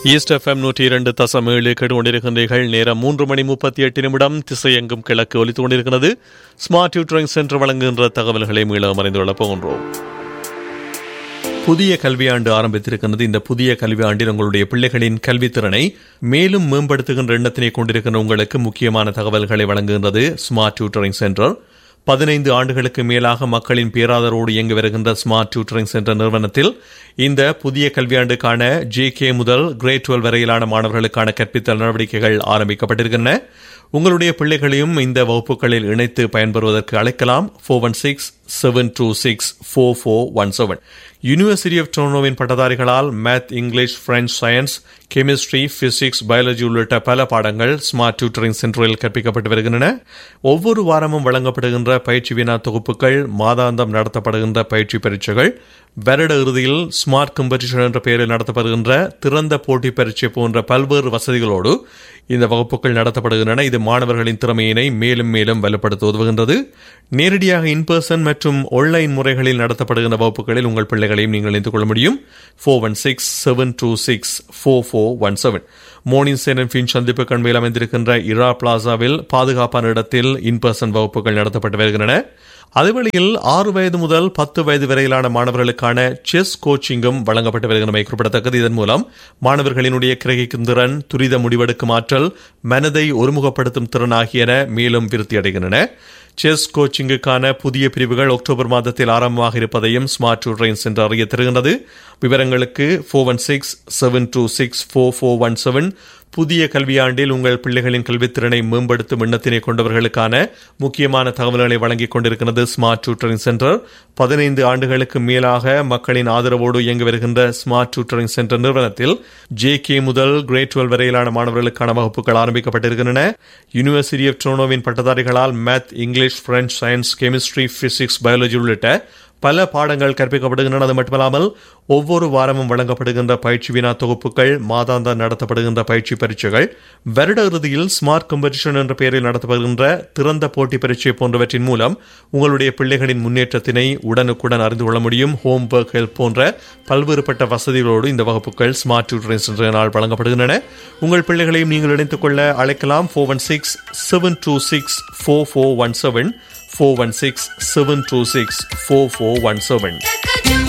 east FM நூற்றி இரண்டு தசம் ஏழு கேட்டுக்கொண்டிருக்கின்றீர்கள் நேரம் மூன்று மணி முப்பத்தி எட்டு நிமிடம் திசையெங்கும் கிழக்கு ஒலித்துக் கொண்டிருக்கிறது ஸ்மார்ட் டியூட்டரிங் சென்டர் வழங்குகின்ற தகவல்களை மீள மறைந்து கொள்ளப் போகின்றோம் புதிய கல்வியாண்டு ஆரம்பித்திருக்கிறது இந்த புதிய கல்வியாண்டில் உங்களுடைய பிள்ளைகளின் கல்வித்திறனை மேலும் மேம்படுத்துகின்ற எண்ணத்தினை கொண்டிருக்கின்ற உங்களுக்கு முக்கியமான தகவல்களை வழங்குகின்றது ஸ்மார்ட் டியூட்டரிங் சென்டர் பதினைந்து ஆண்டுகளுக்கு மேலாக மக்களின் பேராதரோடு இயங்கி வருகின்ற ஸ்மார்ட் டியூட்டரிங் சென்டர் நிறுவனத்தில் இந்த புதிய கல்வியாண்டுக்கான ஜே கே முதல் கிரேட் டுவெல் வரையிலான மாணவர்களுக்கான கற்பித்தல் நடவடிக்கைகள் ஆரம்பிக்கப்பட்டிருக்கின்றன உங்களுடைய பிள்ளைகளையும் இந்த வகுப்புகளில் இணைத்து பயன்பெறுவதற்கு அழைக்கலாம் four one six seven two six four four one seven university of டொர்னோவின் பட்டதாரிகளால் math English French science chemistry physics biology உள்ளிட்ட பல பாடங்கள் ஸ்மார்ட் டியூட்டரிங் சென்டரில் கற்பிக்கப்பட்டு வருகின்றன ஒவ்வொரு வாரமும் வழங்கப்படுகின்ற பயிற்சி வினா தொகுப்புகள் மாதாந்தம் நடத்தப்படுகின்ற பயிற்சி பரீட்சைகள் வருட இறுதியில் ஸ்மார்ட் காம்படிஷன் என்ற பெயரில் நடத்தப்படுகின்ற திறந்த போட்டி பரீட்சை போன்ற பல்வேறு வசதிகளோடு இந்த வகுப்புகள் நடத்தப்படுகின்றன இது மாணவர்களின் திறமையினை மேலும் மேலும் வலுப்படுத்த உதவுகின்றது நேரடியாக இன் பர்சன் மற்றும் ஆன்லைன் முறைகளில் நடத்தப்படுகின்ற வகுப்புகளில் உங்கள் பிள்ளைகளையும் நீங்கள் இணைத்துக் கொள்ள முடியும் four one six seven two six four four one seven மோர்னிங் சேனன் ஃபின் சந்திப்பு கண்மையில் அமைந்திருக்கின்ற இரா பிளாசாவில் பாதுகாப்பான இடத்தில் இன் பர்சன் வகுப்புகள் நடத்தப்பட்டு வருகின்றன அதேவேளையில் ஆறு வயது முதல் பத்து வயது வரையிலான மாணவர்களுக்கான செஸ் கோச்சிங்கும் வழங்கப்பட்டு வருகின்றமை குறிப்பிடத்தக்கது இதன் மூலம் மாணவர்களினுடைய கிரகிக்கும் திறன் துரித முடிவெடுக்கும் ஆற்றல் மனதை ஒருமுகப்படுத்தும் திறன் ஆகியன மேலும் விருத்தி அடைகின்றன செஸ் கோச்சிங்குக்கான புதிய பிரிவுகள் அக்டோபர் மாதத்தில் ஆரம்பமாக இருப்பதையும் ஸ்மார்ட் டியூட்டரிங் சென்று அறிய தருகின்றது விவரங்களுக்கு four one six seven two six four four one seven புதிய கல்வியாண்டில் உங்கள் பிள்ளைகளின் கல்வித்திறனை மேம்படுத்தும் எண்ணத்தினை கொண்டவர்களுக்கான முக்கியமான தகவல்களை வழங்கிக் கொண்டிருக்கிறது ஸ்மார்ட் டியூட்டரிங் சென்டர் பதினைந்து ஆண்டுகளுக்கு மேலாக மக்களின் ஆதரவோடு இயங்கி வருகின்ற ஸ்மார்ட் டியூட்டரிங் சென்டர் நிறுவனத்தில் ஜே கே முதல் கிரேட் டுவெல் வரையிலான மாணவர்களுக்கான வகுப்புகள் ஆரம்பிக்கப்பட்டிருக்கின்றன யூனிவர்சிட்டி ஆஃப் டொர்னோவின் பட்டதாரிகளால் math English French science chemistry physics biology உள்ளிட்ட பல பாடங்கள் கற்பிக்கப்படுகின்றன அது மட்டுமல்லாமல் ஒவ்வொரு வாரமும் வழங்கப்படுகின்ற பயிற்சி வினா தொகுப்புகள் மாதாந்த நடத்தப்படுகின்ற பயிற்சி பரீட்சைகள் வருட இறுதியில் ஸ்மார்ட் காம்படிஷன் என்ற பெயரில் நடத்தப்படுகின்ற திறந்த போட்டி பரீட்சை போன்றவற்றின் மூலம் உங்களுடைய பிள்ளைகளின் முன்னேற்றத்தினை உடனுக்குடன் அறிந்து கொள்ள முடியும் ஹோம் ஒர்க் ஹெல்ப் போன்ற பல்வேறுபட்ட வசதிகளோடு இந்த வகுப்புகள் ஸ்மார்ட் டியூட்டரிங் சென்டரினால் வழங்கப்படுகின்றன உங்கள் பிள்ளைகளையும் நீங்கள் இணைத்துக் கொள்ள அழைக்கலாம் four one six seven two six four four one seven four one six seven two six four four one seven